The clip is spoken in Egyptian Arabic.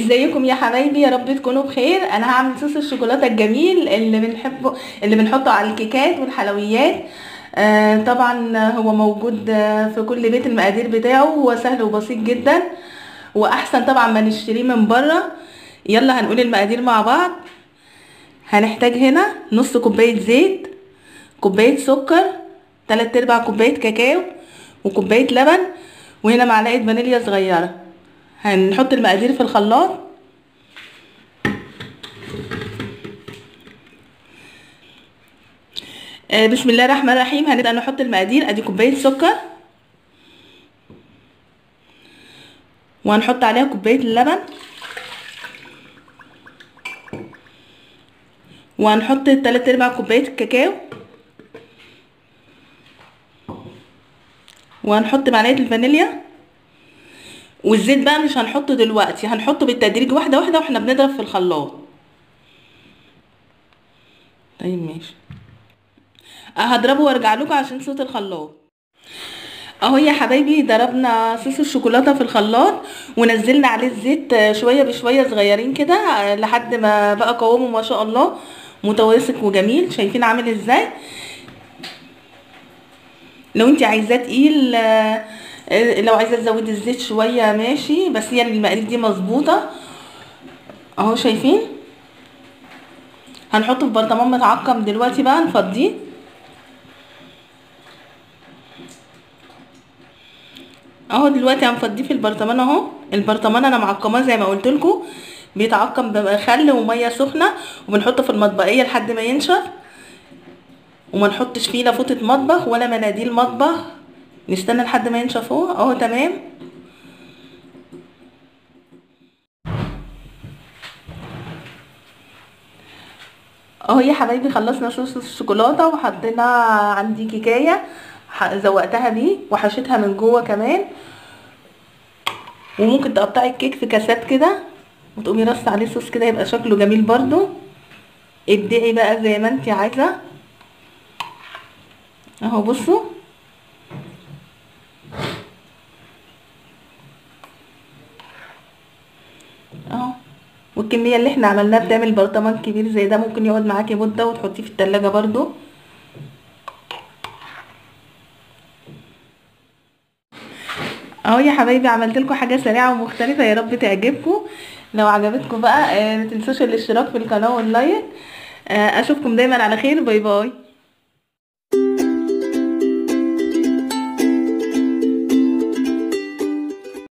ازيكم يا حبايبي يا رب تكونوا بخير انا هعمل صوص الشوكولاته الجميل اللي بنحبه اللي بنحطه على الكيكات والحلويات آه طبعا هو موجود آه، في كل بيت المقادير بتاعه هو سهل وبسيط جدا واحسن طبعا ما نشتريه من بره يلا هنقول المقادير مع بعض هنحتاج هنا نص كوبايه زيت كوبايه سكر تلات ارباع كوبايه كاكاو وكوبايه لبن وهنا معلقه فانيليا صغيره هنحط المقادير في الخلاط آه، بسم الله الرحمن الرحيم هنبدأ نحط المقادير ادي كوباية سكر وهنحط عليها كوباية اللبن وهنحط تلات ارباع كوباية الكاكاو وهنحط معلقة الفانيليا والزيت بقى مش هنحطه دلوقتي هنحطه بالتدريج واحدة واحدة واحنا بنضرب في الخلاط طيب ماشي أه هضربه وارجع لكم عشان صوت الخلاط اهو يا حبايبي ضربنا صوص الشوكولاته في الخلاط ونزلنا عليه الزيت آه، شويه بشويه صغيرين كده آه، لحد ما بقى قوامه ما شاء الله متواسط وجميل شايفين عامل ازاي لو انت عايزاه تقيل آه، آه، لو عايزه تزودي الزيت شويه ماشي بس هي المقادير دي مظبوطه اهو شايفين هنحطه في برطمان متعقم دلوقتي بقى نفضيه اهو دلوقتي هنفضيه في البرطمان اهو البرطمان انا معقماه زي ما قلت لكم بيتعقم بخل وميه سخنه وبنحطه في المطبقيه لحد ما ينشف وما نحطش فيه لا فوطه مطبخ ولا مناديل مطبخ نستنى لحد ما ينشف اهو اهو تمام اهو يا حبايبي خلصنا صوص الشوكولاته وحطينا عندي كيكايه ح- زوقتها بيه وحشيتها من جوه كمان وممكن تقطعي الكيك في كاسات كده وتقومي رص عليه صوص كده يبقى شكله جميل برضو ابدعي بقى زي ما انت عايزه اهو بصوا اهو والكميه اللي احنا عملناها بتعمل برطمان كبير زي ده ممكن يقعد معاكي مده وتحطيه في التلاجة برضو اهو يا حبايبي عملت لكم حاجه سريعه ومختلفه يا رب تعجبكم لو عجبتكم بقى آه، ما تنسوش الاشتراك في القناه واللايك آه، اشوفكم دايما على خير باي باي